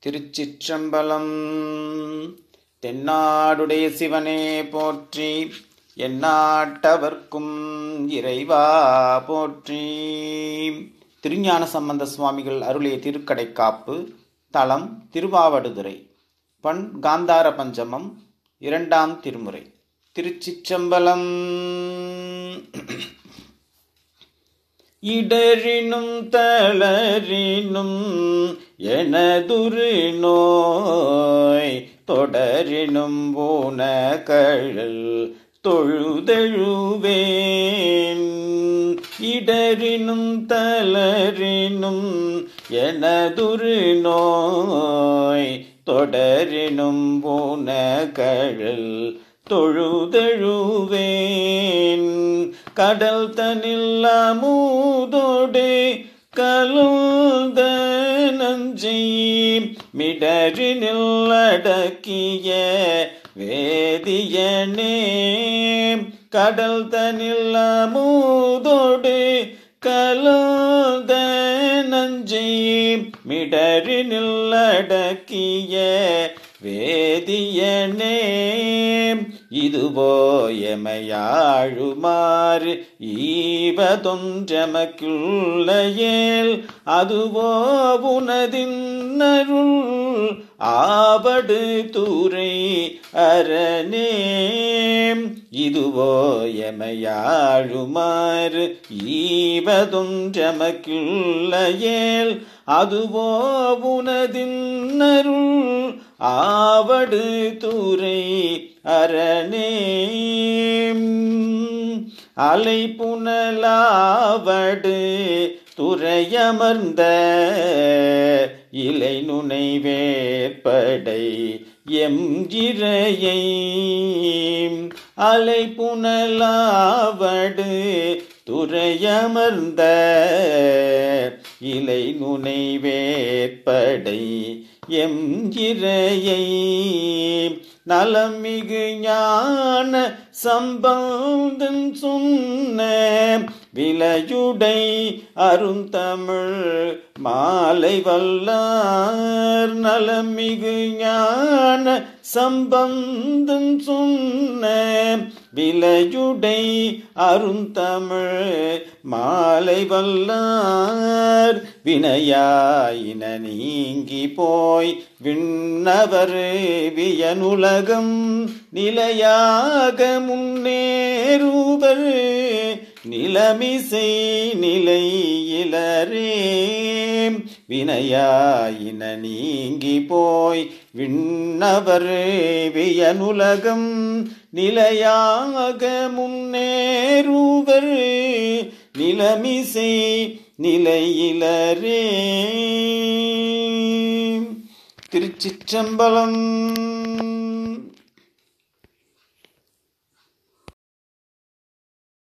திருச்சிற்றம்பலம் தென்னாடுடைய சிவனே போற்றி எந்நாட்டவர்க்கும் இறைவா போற்றி திருஞான சம்பந்த சுவாமிகள் அருளிய திருக்கடைக்காப்பு தலம் திருவாவடுதுறை பண் காந்தார பஞ்சமம் இரண்டாம் திருமுறை திருச்சிற்றம்பலம் இடரினும் தளரினும் எனதுரு நோய் தொடரினும் போன கழல் தொழுதழுவேன் இடரினும் தளரினும் எனதுரு நோய் தொடரினும் போன கழல் தொழுதழுவேன் கடல் தனில் அமுதோடு கலுந்த நஞ்சை மிடரினில் அடக்கிய வேதியனே கடல் தனில் அமுதோடு கலுந்த நஞ்சை மிடரினில் அடக்கிய வேதியனே இதுவோ எமையாழுமாறு ஈவதொன்றமக்குள்ளையேல் அதுவோ உனதின் அருள் ஆவடு தூரை அரணே இதுவோ எமையாழுமாறு ஈவதொன்றமக்குள்ளையேல் அதுவோ உனதின் அருள் ஆவடு தூரை அரணே அலை புனலாவடு துறையமர்ந்த இலை நுனை வேற்படை எம்ஜிரையை அலை புனலாவடு துறையமர்ந்த இலை நுனை வேற்படை எம்ஜிரையை நலமிகு ஞான சம்பந்தன் சொன்ன விலையுடை அருந்தமிழ் மாலை வல்லார் நலமிகு ஞான சம்பந்தன் சொன்ன விலையுடை அருந்தமிழ் மாலை வல்லார் வினையாயின நீங்கி போய் விண்ணவர் வியனுலகம் நிலையாக முன்னேறுவர் நிலமிசை நிலையிலரே வினையாயின நீங்கி போய் விண்ணவர் வியனுலகம் நிலையாக முன்னேறுவர் நிலமிசை நிலையிலரே திருச்சிற்றம்பலம்